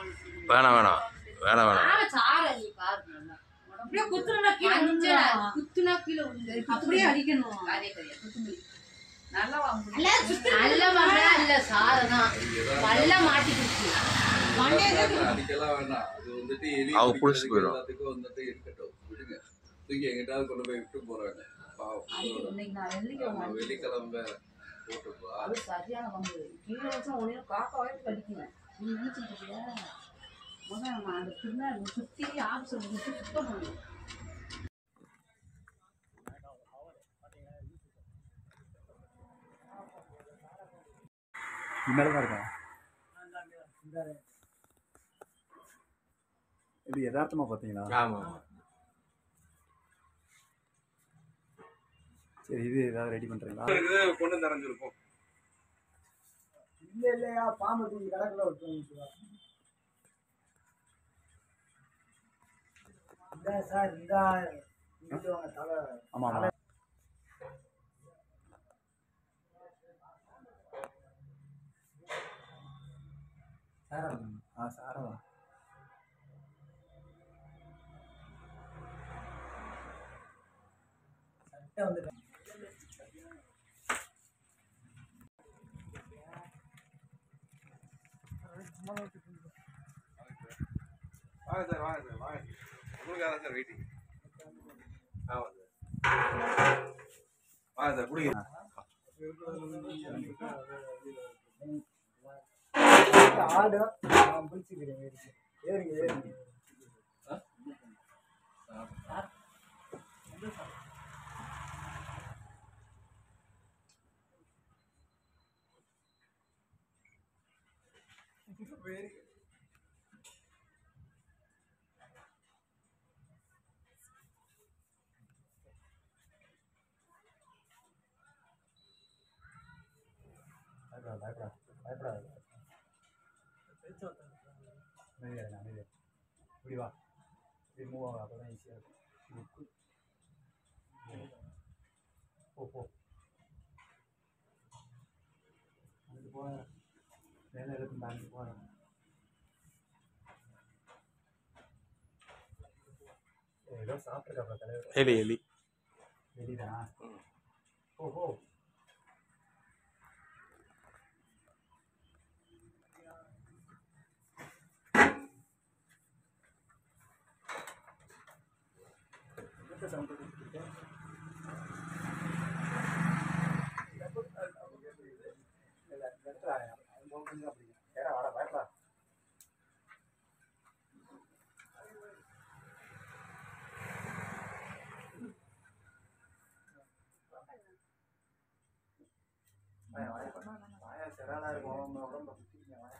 வேணாம் வேணாம் வேணாம் வேணாம் ஆனா சாரை நீ பாரு நல்லா. அப்படியே குத்துனா கீழே மஞ்சள் விழுந்துரும். குத்துனா கீழே விழுந்து. அப்படியே அடிக்கணும் அதே கிடையாது. குத்துமல்லி. நல்லா வாங்க நல்லா சுத்து- நல்ல மண்ணா இல்ல சாரைதான். நல்லா மாட்டிக்கிச்சு. அடிக்கலாம் வேண்டாம் அது வந்துட்டு எலி அவ பிடிக்கிறதுக்கு புடிச்சிட்டு போயிடும். எல்லாத்துக்கும் வந்துட்டு இருக்கட்டும் விடுங்க தூக்கி எங்கிட்டாவது கொண்டு போய் விட்டு போறாங்க பாவம் இன்னைக்கு நான் வெள்ளிக்கிழமை ஆமா, அடிச்சேன். வெள்ளிக்கிழமை வேற போட்டுப்பா அது சரியான வம்பு கீழே வச்சா உடனே காக்கா வயசு கடிக்குவேன் நீ நினைச்சிட்டு இருக்கியா முதல்ல நம்ம அந்த பின்னாடி சுத்தி ஆஃபீஸ் சுத்தி சுத்தம் பண்ணணும் இனிமேல் தான் இருக்கேன் இது யதார்த்தமா பார்த்தீங்களா ஆமா சரி இது ஏதாவது ரெடி பண்ணுறீங்களா பொண்ணு நிறைஞ்சிருக்கும் இல்ல இல்லையா பாம்பு தூக்கி கடக்குள்ள விட்டுருங்க இந்த சார் இந்த இங்கிட்டு வாங்க தலை ஆமாம் ஆமாம் சாரம் ஆ சாரவா சட்டை வந்து வாங்க சார் வாங்க சார் வாங்க உங்களுக்காக தான் சார் வெயிட்டிங் ஆமா சார் வாங்க சார் குடிங்க ஆடு நான் பிடிச்சிக்கிறேன் ஏறிங்க ஏறிங்க ஏறிங்க பயப்படா பயப்படா பயப்படாது அமைதியா அமைதியா இப்படி வா இப்படி மூவ் ஆகும் அப்போ தான் ஈஸியாக இருக்கும் இப்படி கு- போ போ அங்கிட்டு போக மேலே இருக்கும் தாண்டி போக ஏதோ சாப்பிட்ருக்காப்பா தலைவர் எலி எலி வெளிதானா ஓ ஓ எந்த sound கொடுத்துட்டு இருக்க? இல்ல, இந்த இடத்துல அது போக கொஞ்சம் அப்படி. ஏடா, வாடா, பயப்படா. வாயா, வாயா, வாயா, செராலா இருக்கும், உடம்பு உடம்ப சுத்திக்கிங்க, வாயா.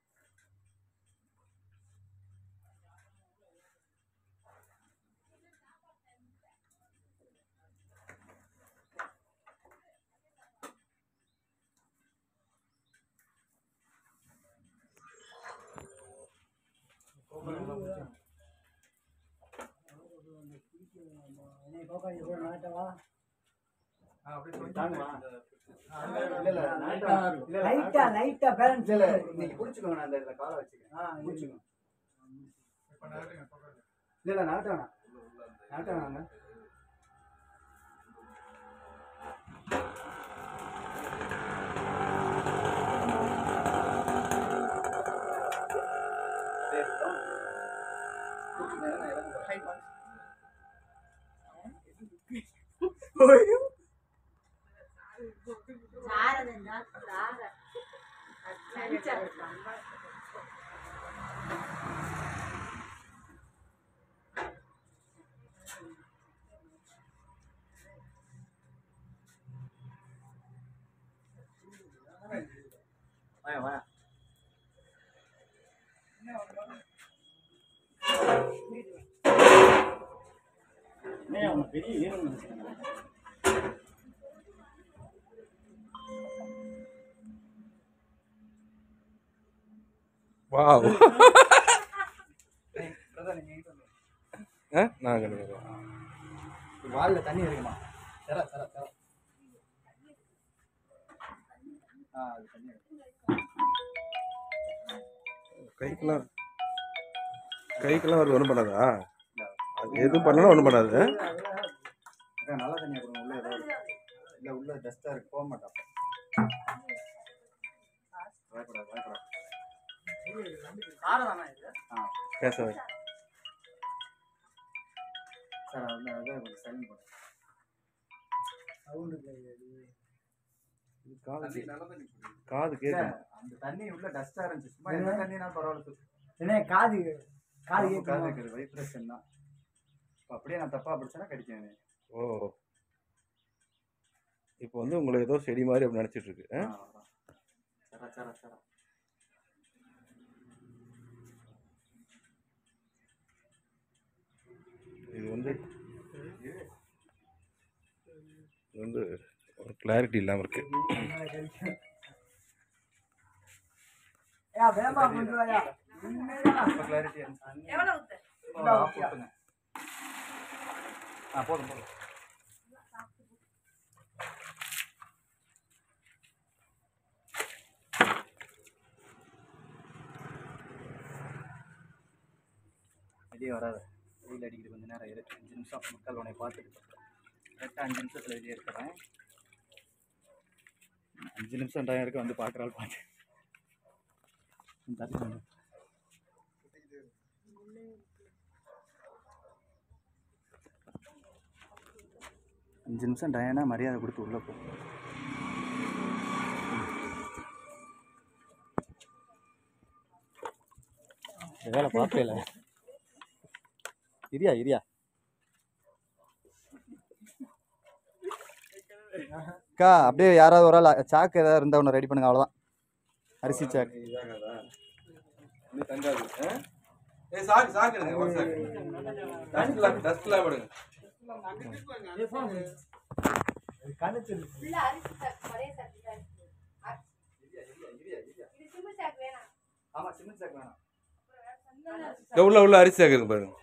என்னை போக்கா இவ்வளோ நாட்டவா ஆ, அப்படியே கொஞ்சம் தாங்குவா. இல்ல, இல்ல, லைட்டா இல்ல, இல்ல, லைட்டா லைட்டா பேலன்ஸ் இல்ல, இல்ல, இன்னைக்கு பிடிச்சுக்கோங்க நான் அந்த இதுல காலை வச்சுக்கிறேன் ஆ பிடிச்சுக்கோங்க இல்ல இல்ல நாட்ட வேணாம் நாட்ட வேணாங்க சரி, down. பிடிச்சுக்கோங்க, நான் இறங்குறேன். சாரதுன்னா சாரை. அது சரிச்சா இருக்கான். வாயா வாயா ஏன் அவங்க பெரிய ஈரம் நினைச்சுக்கோங்க வாவ் பிரதர் நீங்க எங்கிட்ட வந்து நான் கிடையாது வால்ல தண்ணி இருக்குமா தர தர தர ஆ அது தண்ணி இருக்கு கைக்கெல்லாம் கைக்கெல்லாம் வருது ஒன்றும் பண்ணாதா அது எதுவும் பண்ணலாம் ஒன்றும் பண்ணாது அக்கா நல்ல தண்ணியாக கொடுங்க உள்ள ஏதாவது இல்லை உள்ள டஸ்ட்டாக இருக்கு போக மாட்டான் பயப்படாது பயப்படாது ஆ பேச சார் அதில் அதான் கொஞ்சம் சைன் பண்ணு சவுண்டு காது தண்ணி நல்ல தண்ணி குடி. காது இல்ல, கேட்கும் அந்த தண்ணி உள்ள டஸ்ட்டாக இருந்துச்சு சும்மா எந்த தண்ணினாலும் பரவாயில்ல என்ன காது காது காது காது கேட்குமா கேட்குது வைப்ரேஷன் தான் இப்போ அப்படியே நான் தப்பாக பிடிச்சேன்னா கடிக்கும் என்னை. ஓ இப்போ வந்து உங்களை ஏதோ செடி மாதிரி அப்படி நினச்சிட்டு இருக்கு ஆ? ஆ, அதான். சரா சரா சரா இது வந்து இது வந்து ஒரு கிளாரிட்டி இல்லாமல் இருக்கு ஏன் வேமா கொண்டு வாயா ரொம்ப கிளாரிட்டி இருந்துச்சு எவ்வளவு ஆ, போட்டுங்க. ஆ போதும் போதும் வெளியே வராது வெயில் அடிக்குது கொஞ்ச நேரம் இரு அஞ்சு நிமிஷம் மக்கள் உன்னை பார்த்துட்டு கரெக்டாக அஞ்சு நிமிஷத்தில் வெளியே இருக்கிறேன் அஞ்சு நிமிஷம் டைம் இருக்கு வந்து பார்க்குறாள் பார்த்து தள்ளி நில்லு. அஞ்சு நிமிஷம் டயனா மரியாதை கொடுத்து உள்ள போ இந்த வேலை பார்க்கல இரியா இரியா அக்கா அப்படியே யாராவது ஒரு ஆள் சாக்கு ஏதாவது இருந்தால் ஒன்று ரெடி பண்ணுங்க அவ்வளோதான் அரிசி சாக்கு இதாகாதா? இன்னும் தங்காது ஆ? ஏய் சாக்கு சாக்கு எடுங்க ஒரு சாக்கு டஸ்ட்லாம் டஸ்ட்லாம் விடுங்க கணக்கு உள்ள அரிசி சாக்கு பழைய சாக்கு தான் இருக்கு. இது சிம்மு சாக்கு வேணாம் ஆமாம் சிமெண்ட் சாக்கு வேணாம் இந்த உள்ள உள்ள அரிசி சாக்கு இருக்கு பாருங்க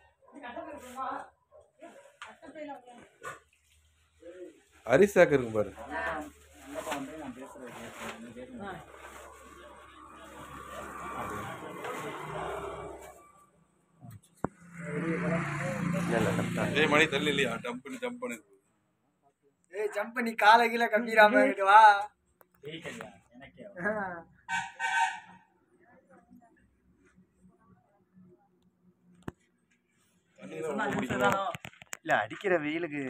அரிசி சாக்கு இருக்கு பாருங்க என்னப்பா வந்து நான் பேசுறது கேட்கணும். நீ கேட்கணும். ஏய் மணி தள்ளி இல்லையா டம்ப் பண்ணி ஜம்ப் பண்ணி ஏய் ஜம்ப் பண்ணி காலை கீழே கம்பிராம இங்கிட்டு வா எனக்கே இல்லை அடிக்கிற வெயிலுக்கு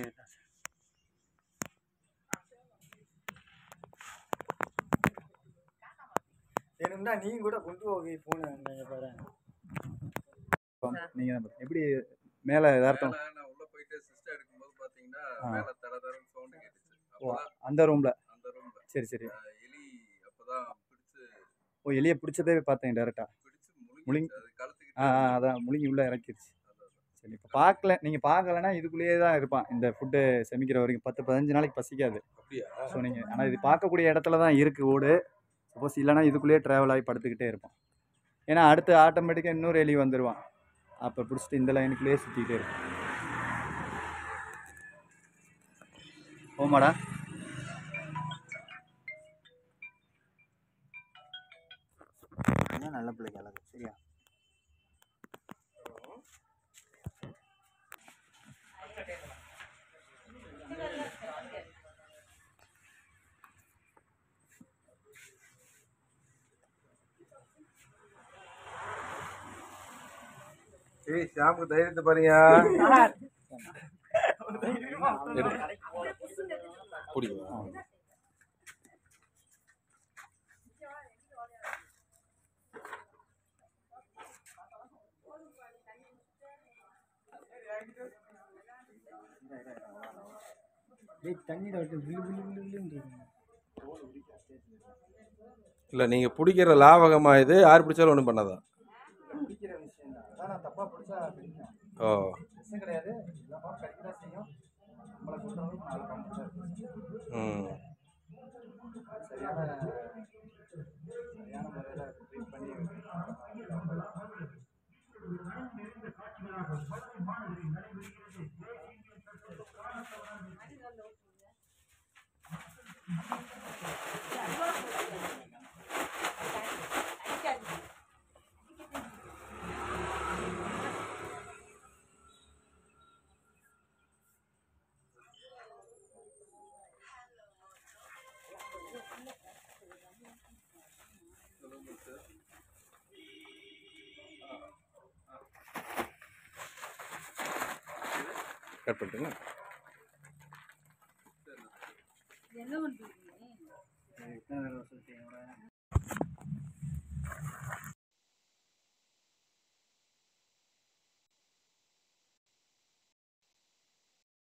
வேணும்னா நீ கூட கொண்டு போக போன பாரு நீங்கள் தான் எப்படி மேலே எதார்த்தம் மேல நான் உள்ள போயிட்டு சிஸ்டர் எடுக்கும்போது பாத்தீங்கன்னா ஆ. மேல தட தடன்னு சவுண்ட் கேட்டுச்சு ஓ அப்பதான் அந்த ரூமில் அந்த ரூம்ல சரி சரி எலி அப்பதான் பிடிச்சு ஓ எலியை பிடிச்சதே பார்த்தேன் டேரெக்டாக பிடிச்சு முழுங்கி- முழுங்கி அது கழுத்துக்கிட்டு ஆ ஆ, அதான் முழுங்கி உள்ளே இறக்கிடுச்சு சரி இப்போ பார்க்கல நீங்கள் பார்க்கலன்னா இதுக்குள்ளேயே தான் இருப்பான் இந்த ஃபுட்டு செமிக்கிற வரைக்கும் பத்து பதினஞ்சு நாளைக்கு பசிக்காது அப்படியா ஸோ நீங்கள் ஆனால் இது பார்க்கக்கூடிய இடத்துல தான் இருக்குது ஓடு சப்போஸ் இல்லைன்னா இதுக்குள்ளேயே ட்ராவல் ஆகி படுத்துக்கிட்டே இருப்பான் ஏன்னா அடுத்து ஆட்டோமேட்டிக்காக இன்னொரு எலி வந்துடுவான் அப்போ பிடிச்சிட்டு இந்த லைனுக்குள்ளேயே சுற்றிக்கிட்டே இருக்கும் போமாடா அதான் நல்ல பிள்ளைங்க அழகு சரியா ஏய் ஷாம்பு தைரியத்தை பாருங்க பிடிக்குமா டேய் தண்ணியில் விட்டு விழு விழு விழு விழுன்னு இல்லை நீங்கள் பிடிக்கிற லாவகமா இது யார் பிடிச்சாலும் ஒன்றும் பண்ணாதான் பிடிக்கிற விஷயம் தான் அதான் நான் தப்பாக பிடிச்சா பிடிக்கும் ஓ விஷயம் கிடையாது எல்லா பாம்பும் கடிக்கதான் செய்யும் நம்மளை கொண்டு வந்து நாலு பாம்பு தான் இருக்கு. ம் சரியான சரியான முறையில் ட்ரீட் பண்ணி கட் பண்ணிட்டுங்களா என்ன பண்ணுறீங்க எத்தனை தடவை சொல்லிட்டீங்க